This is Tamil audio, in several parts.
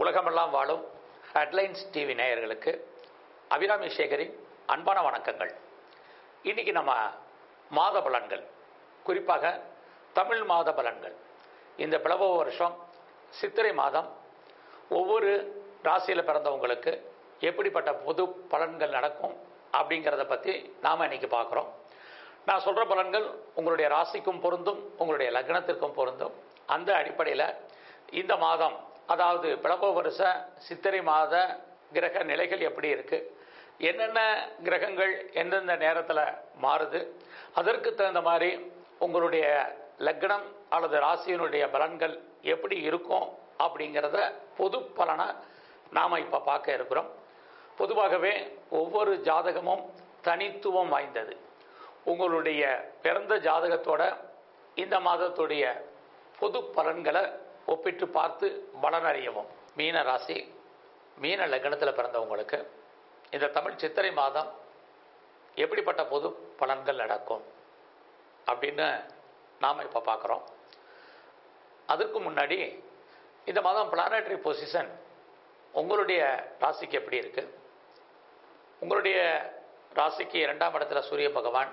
உலகமெல்லாம் வாழும் ஹெட்லைன்ஸ் டிவி நேயர்களுக்கு அபிராமி சேகரின் அன்பான வணக்கங்கள் இன்னைக்கு நம்ம மாத பலன்கள் குறிப்பாக தமிழ் மாத பலன்கள் இந்த பிளவ வருஷம் சித்திரை மாதம் ஒவ்வொரு ராசியில் பிறந்தவங்களுக்கு எப்படிப்பட்ட பொது பலன்கள் நடக்கும் அப்படிங்கிறத பற்றி நாம் இன்னைக்கு பார்க்குறோம் நான் சொல்கிற பலன்கள் உங்களுடைய ராசிக்கும் பொருந்தும் உங்களுடைய லக்னத்திற்கும் பொருந்தும் அந்த அடிப்படையில் இந்த மாதம் அதாவது பிளவ வருஷ சித்திரை மாத கிரக நிலைகள் எப்படி இருக்கு என்னென்ன கிரகங்கள் எந்தெந்த நேரத்தில் மாறுது அதற்கு தகுந்த மாதிரி உங்களுடைய லக்னம் அல்லது ராசியினுடைய பலன்கள் எப்படி இருக்கும் அப்படிங்கிறத பொது பலனை நாம் இப்போ பார்க்க இருக்கிறோம் பொதுவாகவே ஒவ்வொரு ஜாதகமும் தனித்துவம் வாய்ந்தது உங்களுடைய பிறந்த ஜாதகத்தோட இந்த மாதத்துடைய பொது பலன்களை ஒப்பிட்டு பார்த்து பலனறியவும் மீன ராசி மீன லக்னத்தில் பிறந்தவங்களுக்கு இந்த தமிழ் சித்திரை மாதம் எப்படிப்பட்ட பொது பலன்கள் நடக்கும் அப்படின்னு நாம் இப்போ பார்க்குறோம் அதுக்கு முன்னாடி இந்த மாதம் பிளானட்டரி பொசிஷன் உங்களுடைய ராசிக்கு எப்படி இருக்கு உங்களுடைய ராசிக்கு இரண்டாம் இடத்துல சூரிய பகவான்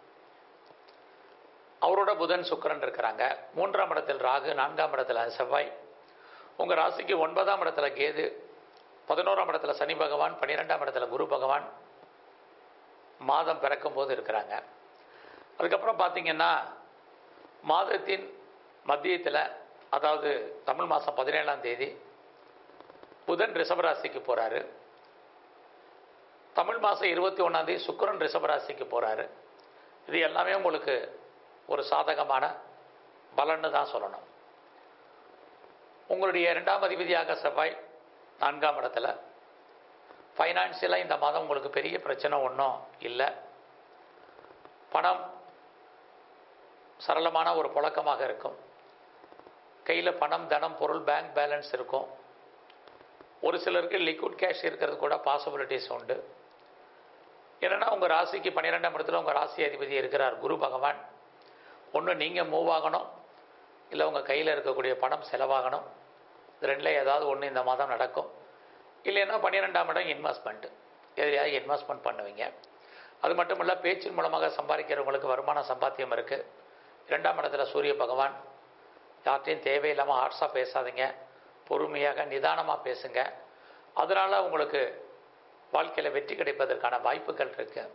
அவரோட புதன் சுக்கரன் இருக்கிறாங்க மூன்றாம் இடத்தில் ராகு நான்காம் இடத்துல செவ்வாய் உங்கள் ராசிக்கு ஒன்பதாம் இடத்துல கேது பதினோராம் இடத்துல சனி பகவான் பன்னிரெண்டாம் இடத்துல குரு பகவான் மாதம் பிறக்கும் போது இருக்கிறாங்க அதுக்கப்புறம் பார்த்தீங்கன்னா மாதத்தின் மத்தியத்தில் அதாவது தமிழ் மாதம் பதினேழாம் தேதி புதன் ரிஷபராசிக்கு போகிறாரு தமிழ் மாதம் இருபத்தி ஒன்றாந்தேதி சுக்கரன் ரிஷபராசிக்கு போகிறாரு இது எல்லாமே உங்களுக்கு ஒரு சாதகமான பலன்னு தான் சொல்லணும் உங்களுடைய இரண்டாம் அதிபதியாக செவ்வாய் நான்காம் இடத்துல ஃபைனான்சியலாக இந்த மாதம் உங்களுக்கு பெரிய பிரச்சனை ஒன்றும் இல்லை பணம் சரளமான ஒரு புழக்கமாக இருக்கும் கையில் பணம் தனம் பொருள் பேங்க் பேலன்ஸ் இருக்கும் ஒரு சிலருக்கு லிக்விட் கேஷ் இருக்கிறது கூட பாசிபிலிட்டிஸ் உண்டு என்னென்னா உங்கள் ராசிக்கு பன்னிரெண்டாம் இடத்துல உங்கள் ராசி அதிபதி இருக்கிறார் குரு பகவான் ஒன்று நீங்கள் மூவ் ஆகணும் இல்லை உங்கள் கையில் இருக்கக்கூடிய பணம் செலவாகணும் இது ரெண்டில் ஏதாவது ஒன்று இந்த மாதம் நடக்கும் இல்லைன்னா பன்னிரெண்டாம் இடம் இன்வெஸ்ட்மெண்ட் எதையாவது இன்வெஸ்ட்மெண்ட் பண்ணுவீங்க அது மட்டும் இல்லை பேச்சின் மூலமாக சம்பாதிக்கிறவங்களுக்கு வருமான சம்பாத்தியம் இருக்குது இரண்டாம் இடத்துல சூரிய பகவான் யார்ட்டையும் தேவையில்லாமல் ஹார்ட்ஸாக பேசாதீங்க பொறுமையாக நிதானமாக பேசுங்க அதனால் உங்களுக்கு வாழ்க்கையில் வெற்றி கிடைப்பதற்கான வாய்ப்புகள் இருக்கு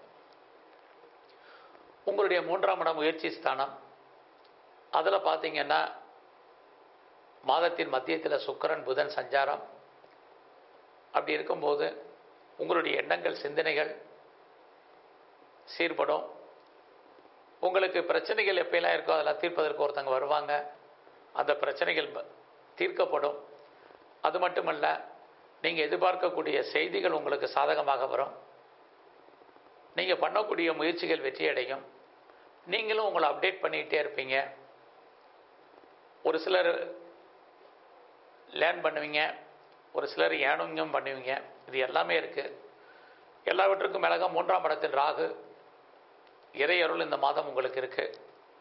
உங்களுடைய மூன்றாம் இடம் முயற்சி ஸ்தானம் அதில் பார்த்தீங்கன்னா மாதத்தின் மத்தியத்தில் சுக்கரன் புதன் சஞ்சாரம் அப்படி இருக்கும்போது உங்களுடைய எண்ணங்கள் சிந்தனைகள் சீர்படும் உங்களுக்கு பிரச்சனைகள் எப்பயெல்லாம் இருக்கோ அதெல்லாம் தீர்ப்பதற்கு ஒருத்தங்க வருவாங்க அந்த பிரச்சனைகள் தீர்க்கப்படும் அது மட்டுமல்ல நீங்கள் எதிர்பார்க்கக்கூடிய செய்திகள் உங்களுக்கு சாதகமாக வரும் நீங்கள் பண்ணக்கூடிய முயற்சிகள் வெற்றியடையும் நீங்களும் உங்களை அப்டேட் பண்ணிக்கிட்டே இருப்பீங்க ஒரு சிலர் லேர்ன் பண்ணுவீங்க ஒரு சிலர் ஏனுங்கம் பண்ணுவீங்க இது எல்லாமே இருக்குது எல்லாவற்றுக்கும் மேலாக மூன்றாம் இடத்தில் ராகு இறையருள் இந்த மாதம் உங்களுக்கு இருக்குது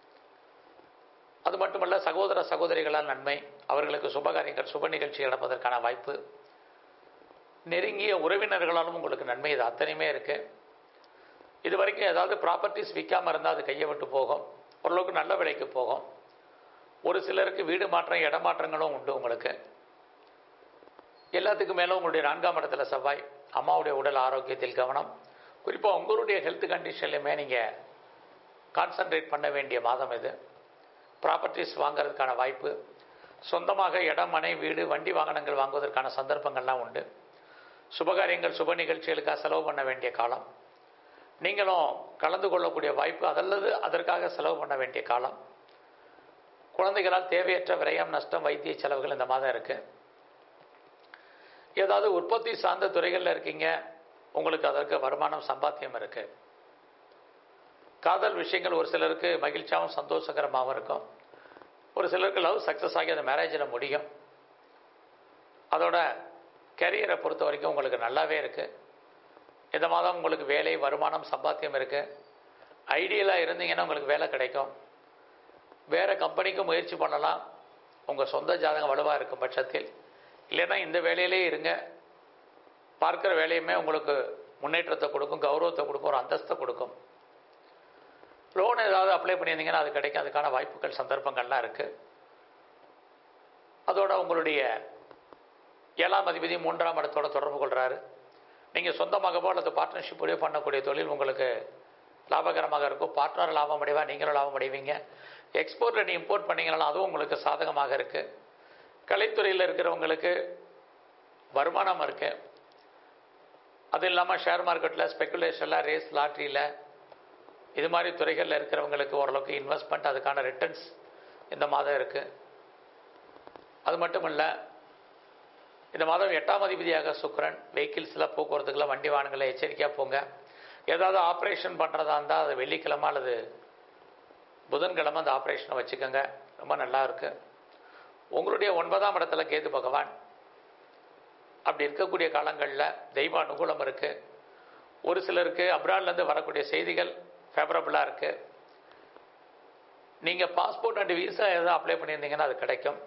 அது மட்டுமல்ல சகோதர சகோதரிகளால் நன்மை அவர்களுக்கு சுபகாரியங்கள் சுப நிகழ்ச்சி நடப்பதற்கான வாய்ப்பு நெருங்கிய உறவினர்களாலும் உங்களுக்கு நன்மை இது அத்தனையுமே இருக்குது இது வரைக்கும் ஏதாவது ப்ராப்பர்ட்டிஸ் விற்காமல் இருந்தால் அது கையை விட்டு போகும் ஓரளவுக்கு நல்ல விலைக்கு போகும் ஒரு சிலருக்கு வீடு மாற்றம் இடமாற்றங்களும் உண்டு உங்களுக்கு எல்லாத்துக்கும் மேலே உங்களுடைய நான்காம் இடத்துல செவ்வாய் அம்மாவுடைய உடல் ஆரோக்கியத்தில் கவனம் குறிப்பாக உங்களுடைய ஹெல்த் கண்டிஷன்லையுமே நீங்கள் கான்சன்ட்ரேட் பண்ண வேண்டிய மாதம் இது ப்ராப்பர்ட்டிஸ் வாங்கிறதுக்கான வாய்ப்பு சொந்தமாக இடம் மனை வீடு வண்டி வாகனங்கள் வாங்குவதற்கான சந்தர்ப்பங்கள்லாம் உண்டு சுபகாரியங்கள் சுப நிகழ்ச்சிகளுக்காக செலவு பண்ண வேண்டிய காலம் நீங்களும் கலந்து கொள்ளக்கூடிய வாய்ப்பு அதல்லது அதற்காக செலவு பண்ண வேண்டிய காலம் குழந்தைகளால் தேவையற்ற விரயம் நஷ்டம் வைத்திய செலவுகள் இந்த மாதம் இருக்குது ஏதாவது உற்பத்தி சார்ந்த துறைகளில் இருக்கீங்க உங்களுக்கு அதற்கு வருமானம் சம்பாத்தியம் இருக்கு காதல் விஷயங்கள் ஒரு சிலருக்கு மகிழ்ச்சியாகவும் சந்தோஷகரமாகவும் இருக்கும் ஒரு சிலருக்கு லவ் சக்ஸஸ் ஆகி அந்த மேரேஜில் முடியும் அதோட கெரியரை பொறுத்த வரைக்கும் உங்களுக்கு நல்லாவே இருக்குது இந்த மாதம் உங்களுக்கு வேலை வருமானம் சம்பாத்தியம் இருக்குது ஐடியலாக இருந்தீங்கன்னா உங்களுக்கு வேலை கிடைக்கும் வேறு கம்பெனிக்கு முயற்சி பண்ணலாம் உங்கள் சொந்த ஜாதகம் வலுவாக இருக்கும் பட்சத்தில் இல்லைன்னா இந்த வேலையிலே இருங்க பார்க்குற வேலையுமே உங்களுக்கு முன்னேற்றத்தை கொடுக்கும் கௌரவத்தை கொடுக்கும் ஒரு அந்தஸ்தை கொடுக்கும் லோன் ஏதாவது அப்ளை பண்ணியிருந்தீங்கன்னா அது கிடைக்கும் அதுக்கான வாய்ப்புகள் சந்தர்ப்பங்கள்லாம் இருக்குது அதோட உங்களுடைய ஏழாம் அதிபதி மூன்றாம் இடத்தோட தொடர்பு கொள்கிறாரு நீங்கள் சொந்தமாகவோ அல்லது பார்ட்னர்ஷிப்போடய பண்ணக்கூடிய தொழில் உங்களுக்கு லாபகரமாக இருக்கும் பார்ட்னர் லாபம் அடைவா நீங்களும் லாபம் அடைவீங்க எக்ஸ்போர்ட்டில் நீ இம்போர்ட் பண்ணீங்கனாலும் அதுவும் உங்களுக்கு சாதகமாக இருக்குது கலைத்துறையில் இருக்கிறவங்களுக்கு வருமானம் இருக்குது அது இல்லாமல் ஷேர் மார்க்கெட்டில் ஸ்பெக்குலேஷனில் ரேஸ் லாட்ரியில் இது மாதிரி துறைகளில் இருக்கிறவங்களுக்கு ஓரளவுக்கு இன்வெஸ்ட்மெண்ட் அதுக்கான ரிட்டர்ன்ஸ் இந்த மாதம் இருக்குது அது மட்டும் இல்லை இந்த மாதம் எட்டாம் அதிபதியாக சுக்கரன் வெஹிக்கிள்ஸில் போக்குவரத்துக்கெல்லாம் வண்டி வாகனங்களை எச்சரிக்கையாக போங்க ஏதாவது ஆப்ரேஷன் பண்ணுறதா இருந்தால் அது வெள்ளிக்கிழமை அல்லது புதன்கிழமை அந்த ஆப்ரேஷனை வச்சுக்கோங்க ரொம்ப நல்லா இருக்கு உங்களுடைய ஒன்பதாம் இடத்துல கேது பகவான் அப்படி இருக்கக்கூடிய காலங்களில் தெய்வ அனுகூலம் இருக்குது ஒரு சிலருக்கு அப்ராட்லேருந்து வரக்கூடிய செய்திகள் ஃபேவரபுளாக இருக்குது நீங்கள் பாஸ்போர்ட் அண்ட் விசா எதாவது அப்ளை பண்ணியிருந்தீங்கன்னா அது கிடைக்கும்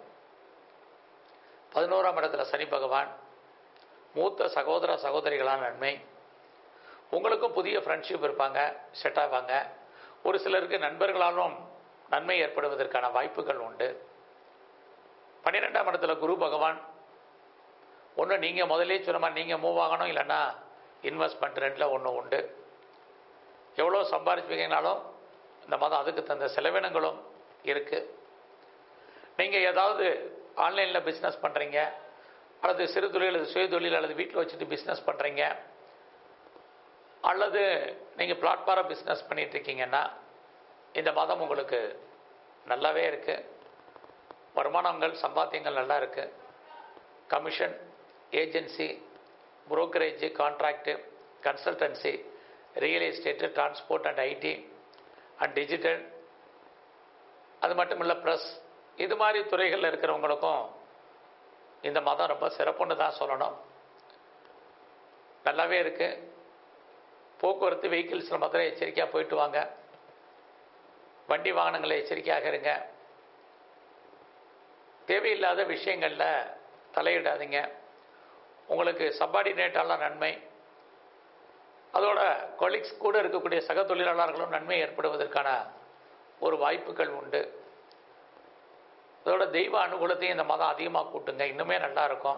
பதினோராம் இடத்துல சனி பகவான் மூத்த சகோதர சகோதரிகளான நன்மை உங்களுக்கும் புதிய ஃப்ரெண்ட்ஷிப் இருப்பாங்க செட் ஆவாங்க ஒரு சிலருக்கு நண்பர்களாலும் நன்மை ஏற்படுவதற்கான வாய்ப்புகள் உண்டு பன்னிரெண்டாம் இடத்துல குரு பகவான் ஒன்று நீங்கள் முதலே சொன்ன மாதிரி நீங்கள் மூவ் ஆகணும் இல்லைன்னா இன்வெஸ்ட்மெண்ட் ரெண்டில் ஒன்று உண்டு எவ்வளோ சம்பாதிப்பீங்கனாலும் இந்த மாதம் அதுக்கு தந்த செலவினங்களும் இருக்குது நீங்கள் ஏதாவது ஆன்லைனில் பிஸ்னஸ் பண்ணுறீங்க அல்லது சிறு தொழில் அல்லது சுய தொழில் அல்லது வீட்டில் வச்சுட்டு பிஸ்னஸ் பண்ணுறீங்க அல்லது நீங்கள் பிளாட்ஃபாரம் பிஸ்னஸ் பண்ணிட்டு இருக்கீங்கன்னா இந்த மாதம் உங்களுக்கு நல்லாவே இருக்குது வருமானங்கள் சம்பாத்தியங்கள் நல்லா இருக்குது commission agency brokerage contract consultancy real estate transport and IT and digital அது மட்டும் இல்லை ப்ளஸ் இது மாதிரி துறைகளில் இருக்கிறவங்களுக்கும் இந்த மாதம் ரொம்ப சிறப்புன்னு தான் சொல்லணும் நல்லாவே இருக்குது போக்குவரத்து வெஹிக்கிள்ஸில் மாத்திரம் எச்சரிக்கையாக போயிட்டு வாங்க வண்டி வாகனங்களை எச்சரிக்கையாக இருங்க தேவையில்லாத விஷயங்களில் தலையிடாதீங்க உங்களுக்கு சப்பார்டினேட்டாலாம் நன்மை அதோட கொலீக்ஸ் கூட இருக்கக்கூடிய சக தொழிலாளர்களும் நன்மை ஏற்படுவதற்கான ஒரு வாய்ப்புகள் உண்டு அதோட தெய்வ அனுகூலத்தையும் இந்த மாதம் அதிகமாக கூட்டுங்க இன்னுமே நல்லா இருக்கும்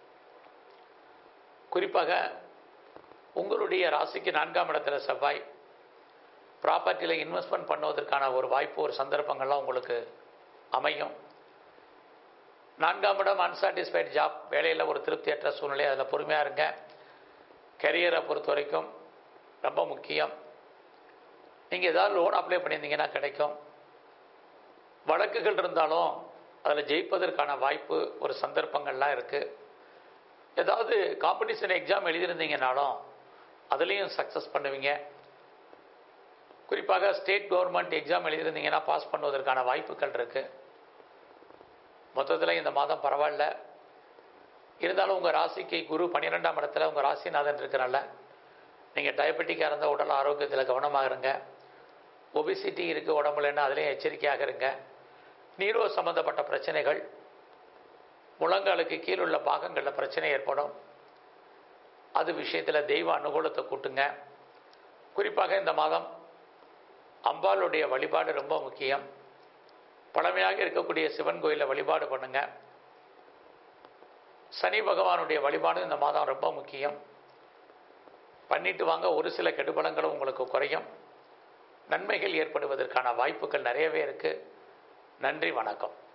குறிப்பாக உங்களுடைய ராசிக்கு நான்காம் இடத்துல செவ்வாய் ப்ராப்பர்ட்டியில் இன்வெஸ்ட்மெண்ட் பண்ணுவதற்கான ஒரு வாய்ப்பு ஒரு சந்தர்ப்பங்கள்லாம் உங்களுக்கு அமையும் நான்காம் இடம் அன்சாட்டிஸ்ஃபைடு ஜாப் வேலையில் ஒரு திருப்தியற்ற சூழ்நிலை அதில் பொறுமையாக இருங்க கரியரை பொறுத்த வரைக்கும் ரொம்ப முக்கியம் நீங்கள் ஏதாவது லோன் அப்ளை பண்ணியிருந்தீங்கன்னா கிடைக்கும் வழக்குகள் இருந்தாலும் அதில் ஜெயிப்பதற்கான வாய்ப்பு ஒரு சந்தர்ப்பங்கள்லாம் இருக்குது ஏதாவது காம்படிஷன் எக்ஸாம் எழுதியிருந்தீங்கனாலும் அதுலேயும் சக்ஸஸ் பண்ணுவீங்க குறிப்பாக ஸ்டேட் கவர்மெண்ட் எக்ஸாம் எழுதியிருந்தீங்கன்னா பாஸ் பண்ணுவதற்கான வாய்ப்புகள் இருக்குது மொத்தத்தில் இந்த மாதம் பரவாயில்ல இருந்தாலும் உங்கள் ராசிக்கு குரு பன்னிரெண்டாம் இடத்துல உங்கள் ராசிநாதன் இருக்கிறனால நீங்கள் டயபெட்டிக்காக இருந்தால் உடல் ஆரோக்கியத்தில் கவனமாக இருங்க ஒபிசிட்டி இருக்குது உடம்புலன்னா அதுலேயும் எச்சரிக்கையாக இருங்க நீரோ சம்மந்தப்பட்ட பிரச்சனைகள் முழங்காலுக்கு கீழ் உள்ள பாகங்களில் பிரச்சனை ஏற்படும் அது விஷயத்தில் தெய்வ அனுகூலத்தை கூட்டுங்க குறிப்பாக இந்த மாதம் அம்பாளுடைய வழிபாடு ரொம்ப முக்கியம் பழமையாக இருக்கக்கூடிய சிவன் கோயிலில் வழிபாடு பண்ணுங்க சனி பகவானுடைய வழிபாடு இந்த மாதம் ரொம்ப முக்கியம் பண்ணிட்டு வாங்க ஒரு சில கெடுபலங்களும் உங்களுக்கு குறையும் நன்மைகள் ஏற்படுவதற்கான வாய்ப்புகள் நிறையவே இருக்குது நன்றி வணக்கம்